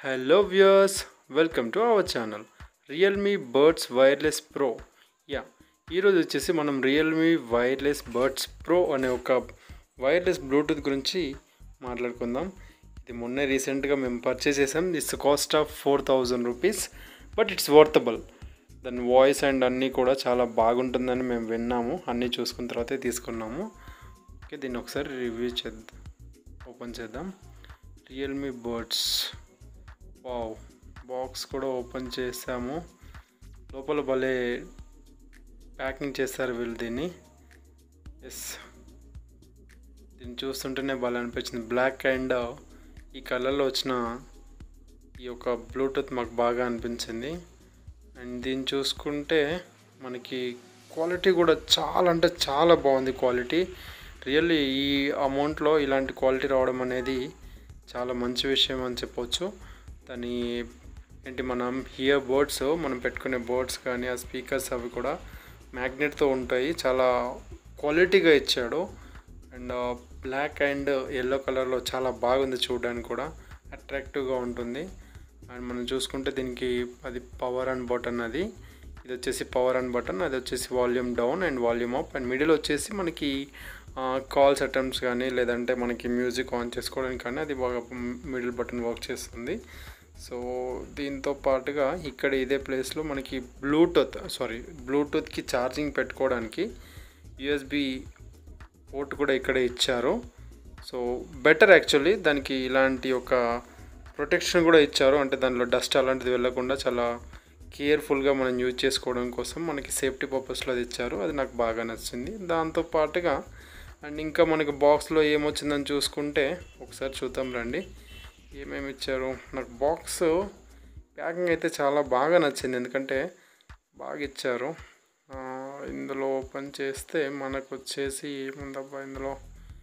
hello viewers welcome to our channel Realme buds wireless pro ya ఈరోజు వచ్చేసి మనం Realme wireless buds pro అనే ఒక వైర్లెస్ బ్లూటూత్ గురించి మాట్లాడుకుందాం ఇది మొన్నే రీసెంట్గా మేము పర్చేస్ చేసాం it's cost of four thousand rupees but it's worthable దాని వాయిస్ అండ్ అన్నీ కూడా చాలా బాగుంటుందని మేము విన్నాము అన్నీ చూసుకున్న తర్వాతే తీసుకున్నాము ఓకే దీన్ని ఒకసారి రివ్యూ చేద్దాం ఓపెన్ చేద్దాం రియల్మీ బర్డ్స్ వావ్ బాక్స్ కూడా ఓపెన్ చేసాము లోపల భలే ప్యాకింగ్ చేస్తారు వీళ్ళు దీన్ని ఎస్ దీన్ని చూస్తుంటేనే భలే అనిపించింది బ్లాక్ అండ్ ఈ కలర్లో వచ్చిన ఈ యొక్క బ్లూటూత్ మాకు బాగా అనిపించింది అండ్ దీన్ని చూసుకుంటే మనకి క్వాలిటీ కూడా చాలా అంటే చాలా బాగుంది క్వాలిటీ రియల్లీ ఈ అమౌంట్లో ఇలాంటి క్వాలిటీ రావడం అనేది చాలా మంచి విషయం అని చెప్పొచ్చు దాని ఏంటి మనం హియర్ బోర్డ్స్ మనం పెట్టుకునే బోర్డ్స్ కానీ ఆ స్పీకర్స్ అవి కూడా మ్యాగ్నెట్తో ఉంటాయి చాలా క్వాలిటీగా ఇచ్చాడు అండ్ బ్లాక్ అండ్ ఎల్లో కలర్లో చాలా బాగుంది చూడడానికి కూడా అట్రాక్టివ్గా ఉంటుంది అండ్ మనం చూసుకుంటే దీనికి అది పవర్ అండ్ బటన్ అది ఇది వచ్చేసి పవర్ అండ్ బటన్ అది వచ్చేసి volume down and volume up and middle వచ్చేసి మనకి కాల్స్ అటెంప్ట్స్ కానీ లేదంటే మనకి మ్యూజిక్ ఆన్ చేసుకోవడానికి కానీ అది బాగా మిడిల్ బటన్ వర్క్ చేస్తుంది సో దీంతో పాటుగా ఇక్కడ ఇదే ప్లేస్లో మనకి బ్లూటూత్ సారీ బ్లూటూత్కి ఛార్జింగ్ పెట్టుకోవడానికి యూఎస్బి పోర్ట్ కూడా ఇక్కడే ఇచ్చారు సో బెటర్ యాక్చువల్లీ దానికి ఇలాంటి ఒక ప్రొటెక్షన్ కూడా ఇచ్చారు అంటే దానిలో డస్ట్ అలాంటిది వెళ్ళకుండా చాలా కేర్ఫుల్గా మనం యూజ్ చేసుకోవడం కోసం మనకి సేఫ్టీ పర్పస్లో అది ఇచ్చారు అది నాకు బాగా నచ్చింది దాంతో పాటుగా అండ్ ఇంకా మనకి బాక్స్లో ఏమొచ్చిందని చూసుకుంటే ఒకసారి చూద్దాం రండి ఏమేమి ఇచ్చారు నాకు బాక్స్ ప్యాకింగ్ అయితే చాలా బాగా నచ్చింది ఎందుకంటే బాగా ఇచ్చారు ఇందులో ఓపెన్ చేస్తే మనకు వచ్చేసి ఏముందబ్బా ఇందులో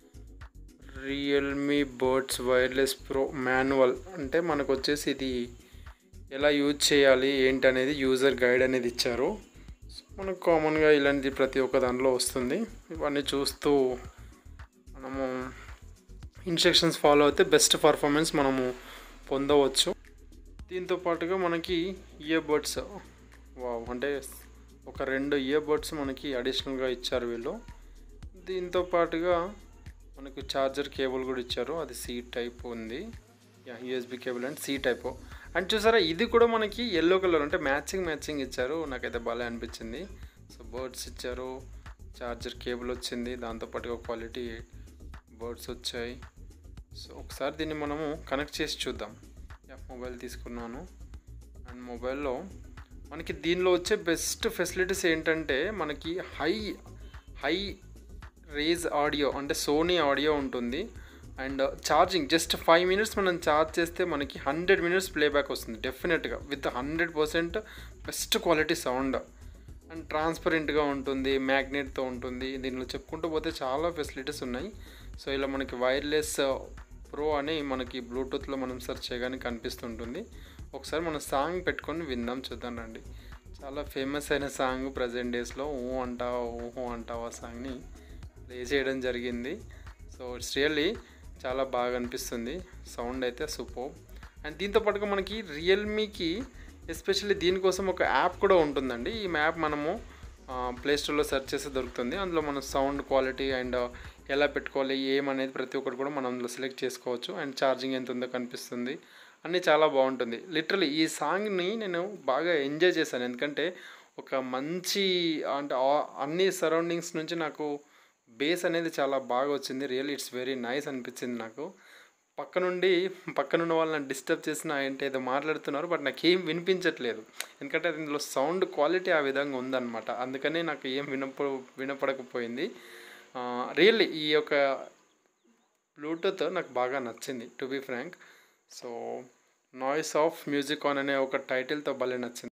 Realme buds wireless pro manual అంటే మనకు వచ్చేసి ఇది ఎలా యూజ్ చేయాలి ఏంటి అనేది యూజర్ గైడ్ అనేది ఇచ్చారు సో మనకు కామన్గా ఇలాంటి ప్రతి ఒక్క దాంట్లో వస్తుంది ఇవన్నీ చూస్తూ మనము ఇన్స్ట్రక్షన్స్ ఫాలో అయితే బెస్ట్ పర్ఫార్మెన్స్ మనము పొందవచ్చు దీంతో పాటుగా మనకి ఇయర్ బడ్స్ వావ్ అంటే ఒక రెండు ఇయర్ బడ్స్ మనకి అడిషనల్గా ఇచ్చారు వీళ్ళు దీంతో పాటుగా మనకు ఛార్జర్ కేబుల్ కూడా ఇచ్చారు అది సి టైప్ ఉంది USB cable and C type and చూసారా ఇది కూడా మనకి ఎల్లో కలర్ అంటే మ్యాచింగ్ మ్యాచింగ్ ఇచ్చారు నాకైతే భలే అనిపించింది సో బర్డ్స్ ఇచ్చారు ఛార్జర్ కేబుల్ వచ్చింది దాంతోపాటుగా క్వాలిటీ బర్డ్స్ వచ్చాయి సో ఒకసారి దీన్ని మనము కనెక్ట్ చేసి చూద్దాం మొబైల్ తీసుకున్నాను అండ్ మొబైల్లో మనకి దీనిలో వచ్చే బెస్ట్ ఫెసిలిటీస్ ఏంటంటే మనకి హై హై రేజ్ ఆడియో అంటే సోనీ ఆడియో ఉంటుంది and charging just five minutes మనం ఛార్జ్ చేస్తే మనకి హండ్రెడ్ మినిట్స్ ప్లేబ్యాక్ వస్తుంది డెఫినెట్గా with hundred percent best quality sound and ట్రాన్స్పరెంట్గా ఉంటుంది మ్యాగ్నెట్తో ఉంటుంది దీనిలో చెప్పుకుంటూ పోతే చాలా ఫెసిలిటీస్ ఉన్నాయి సో ఇలా మనకి వైర్లెస్ ప్రో అని మనకి బ్లూటూత్లో మనం సెర్చ్ చేయగానే కనిపిస్తుంటుంది ఒకసారి మన సాంగ్ పెట్టుకొని విందాం చూద్దాం రండి చాలా ఫేమస్ అయిన సాంగ్ ప్రజెంట్ డేస్లో ఊ అంటావా ఊహో అంటావా సాంగ్ని ప్లే చేయడం జరిగింది సో ఇట్స్ రియల్లీ చాలా బాగా అనిపిస్తుంది సౌండ్ అయితే సూపర్ అండ్ దీంతో పాటుగా మనకి రియల్మీకి ఎస్పెషల్లీ దీనికోసం ఒక యాప్ కూడా ఉంటుందండి ఈ మ్యాప్ మనము ప్లేస్టోర్లో సెర్చ్ చేస్తే దొరుకుతుంది అందులో మనం సౌండ్ క్వాలిటీ అండ్ ఎలా పెట్టుకోవాలి ఏమనేది ప్రతి ఒక్కటి కూడా మనం అందులో సెలెక్ట్ చేసుకోవచ్చు అండ్ ఛార్జింగ్ ఎంత ఉందో కనిపిస్తుంది అన్నీ చాలా బాగుంటుంది లిటరలీ ఈ సాంగ్ని నేను బాగా ఎంజాయ్ చేశాను ఎందుకంటే ఒక మంచి అంటే అన్ని సరౌండింగ్స్ నుంచి నాకు బేస్ అనేది చాలా బాగా వచ్చింది రియల్ ఇట్స్ వెరీ నైస్ అనిపించింది నాకు పక్క నుండి పక్కనున్న వాళ్ళని డిస్టర్బ్ చేసిన ఏంటి ఏదో మాట్లాడుతున్నారు బట్ నాకు ఏం వినిపించట్లేదు ఎందుకంటే ఇందులో సౌండ్ క్వాలిటీ ఆ విధంగా ఉందన్నమాట అందుకనే నాకు ఏం వినప వినపడకపోయింది రియల్లీ ఈ యొక్క బ్లూటూత్ నాకు బాగా నచ్చింది to be frank so noise off music on అనే ఒక టైటిల్తో భలే నచ్చింది